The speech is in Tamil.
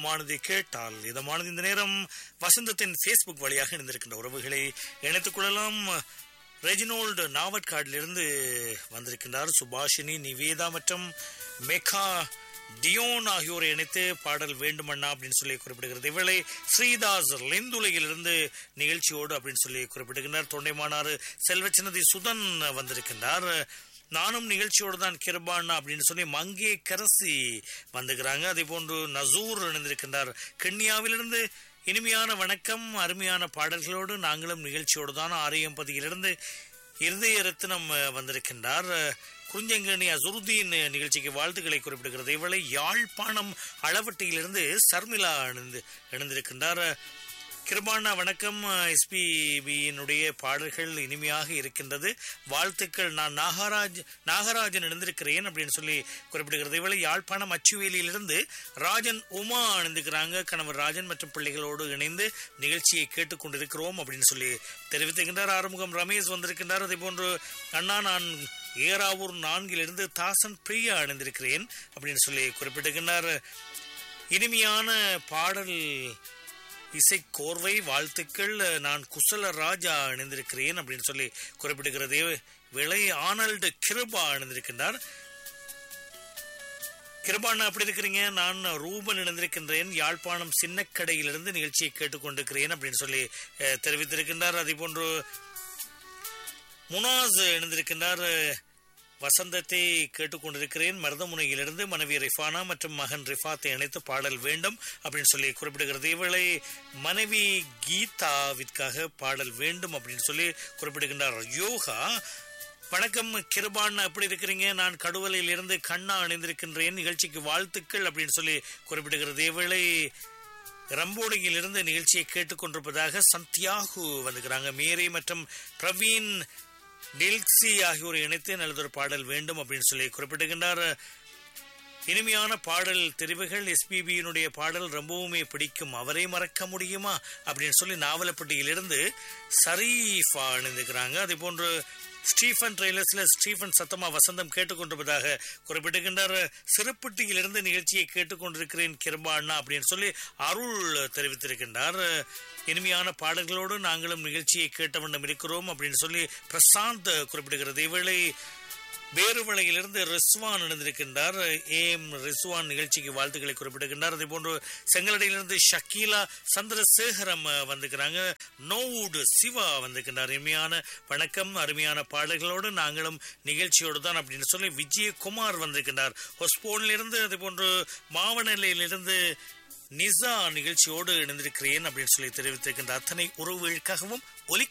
மானதை கேட்டால் இதமானது இந்த நேரம் வசந்தத்தின் ஃபேஸ்புக் வழியாக இணைந்திருக்கின்ற உறவுகளை இணைத்துக் கொள்ளலாம் ரெஜினோல்டு நாவற்காடிலிருந்து வந்திருக்கின்றார் சுபாஷினி நிவேதா மற்றும் மெகா டியோன் ஆகியோரை இணைத்து பாடல் வேண்டுமண்ணா அப்படின்னு சொல்லி குறிப்பிடுகிறது இவளை ஸ்ரீதாஸ் லெந்துலையிலிருந்து நிகழ்ச்சியோடு அப்படின்னு சொல்லி குறிப்பிடுகின்றார் தொண்டைமானாறு செல்வச்சினதி சுதன் வந்திருக்கின்றார் நானும் நிகழ்ச்சியோடு தான் கிருபானா அப்படின்னு சொல்லி மங்கே கரசி வந்துக்கிறாங்க அதே போன்று நசூர் இணைந்திருக்கின்றார் கென்யாவிலிருந்து இனிமையான வணக்கம் அருமையான பாடல்களோடு நாங்களும் நிகழ்ச்சியோடு தான் ஆரியம்பதியிலிருந்து இருதய ரத்தினம் வந்திருக்கின்றார் குறிஞ்சங்கணி அசுருதீன் நிகழ்ச்சிக்கு வாழ்த்துக்களை குறிப்பிடுகிறது இவளை யாழ்ப்பாணம் அளவட்டியிலிருந்து சர்மிளா இணைந்து இணைந்திருக்கின்றார் கிருபானா வணக்கம் எஸ்பிபியினுடைய பாடல்கள் இனிமையாக இருக்கின்றது வாழ்த்துக்கள் நான் நாகராஜ் நாகராஜன் இணைந்திருக்கிறேன் அப்படின்னு சொல்லி குறிப்பிடுகிறது இவளை யாழ்ப்பாணம் அச்சுவேலியிலிருந்து ராஜன் உமா இணைந்துக்கிறாங்க கணவர் ராஜன் மற்றும் பிள்ளைகளோடு இணைந்து நிகழ்ச்சியை கேட்டுக்கொண்டிருக்கிறோம் அப்படின்னு சொல்லி தெரிவித்துக்கின்றார் ஆறுமுகம் ரமேஷ் வந்திருக்கின்றார் அதே போன்று அண்ணா நான் ஏராவூர் நான்கிலிருந்து தாசன் பிரியா அணிந்திருக்கிறேன் அப்படின்னு சொல்லி குறிப்பிட்டிருக்கின்றார் இனிமையான பாடல் இசை கோர்வை வாழ்த்துக்கள் நான் குசல ராஜா இணைந்திருக்கிறேன் அப்படின்னு சொல்லி குறிப்பிடுகிறது விலை ஆனல்டு கிருபா இணைந்திருக்கின்றார் கிருபாண்ணா அப்படி இருக்கிறீங்க நான் ரூபன் இணைந்திருக்கின்றேன் யாழ்ப்பாணம் சின்னக்கடையிலிருந்து நிகழ்ச்சியை கேட்டுக்கொண்டிருக்கிறேன் அப்படின்னு சொல்லி தெரிவித்திருக்கின்றார் அதே போன்று முனாஸ் இணைந்திருக்கின்றார் வசந்தத்தை கேட்டுக்கொண்டிருக்கிறேன் மருதமுனையிலிருந்து மனைவி ரிஃபானா மற்றும் மகன் ரிஃபாத்தை இணைத்து பாடல் வேண்டும் அப்படின்னு சொல்லி குறிப்பிடுகிறது இவளை மனைவி கீதாவிற்காக பாடல் வேண்டும் அப்படின்னு சொல்லி குறிப்பிடுகின்றார் யோகா வணக்கம் கிருபான் எப்படி இருக்கிறீங்க நான் கடுவலையில் இருந்து கண்ணா அணிந்திருக்கின்றேன் நிகழ்ச்சிக்கு வாழ்த்துக்கள் அப்படின்னு சொல்லி குறிப்பிடுகிறது இவளை ரம்போடியில் இருந்து நிகழ்ச்சியை கேட்டுக்கொண்டிருப்பதாக சந்தியாகு வந்துக்கிறாங்க மேரி மற்றும் பிரவீன் டில்சி ஆகியோரை இணைத்து நல்லதொரு பாடல் வேண்டும் அப்படின்னு சொல்லி குறிப்பிட்டுகின்றார் இனிமையான பாடல் தெரிவுகள் எஸ்பிபியினுடைய பாடல் ரொம்பவுமே பிடிக்கும் அவரை மறக்க முடியுமா அப்படின்னு சொல்லி நாவலப்பட்டியிலிருந்து சரீஃபா அணிந்துக்கிறாங்க அதே போன்று ஸ்டீஃபன் ட்ரெய்லர்ஸ்ல ஸ்டீஃபன் சத்தமா வசந்தம் கேட்டுக்கொண்டிருப்பதாக குறிப்பிட்டுகின்றார் சிறுப்பட்டியிலிருந்து நிகழ்ச்சியை கேட்டுக்கொண்டிருக்கிறேன் கிருபா அண்ணா அப்படின்னு சொல்லி அருள் தெரிவித்திருக்கின்றார் இனிமையான பாடல்களோடு நாங்களும் நிகழ்ச்சியை கேட்ட வண்ணம் இருக்கிறோம் அப்படின்னு சொல்லி பிரசாந்த் குறிப்பிடுகிறது இவளை வேறுவளையிலிருந்து ரிஸ்வான் இணைந்திருக்கின்றார் ஏம் ரிஸ்வான் நிகழ்ச்சிக்கு வாழ்த்துக்களை குறிப்பிடுகின்றார் அதே போன்று செங்கலடையிலிருந்து ஷக்கீலா சந்திரசேகரம் வந்துக்கிறாங்க நோவுடு சிவா வந்துக்கின்றார் இனிமையான வணக்கம் அருமையான பாடல்களோடு நாங்களும் நிகழ்ச்சியோடு தான் அப்படின்னு சொல்லி விஜயகுமார் வந்திருக்கின்றார் ஹொஸ்போனிலிருந்து அதே போன்று மாவனலையிலிருந்து நிசா நிகழ்ச்சியோடு இணைந்திருக்கிறேன் அப்படின்னு சொல்லி தெரிவித்திருக்கின்ற அத்தனை உறவுகளுக்காகவும் ஒலி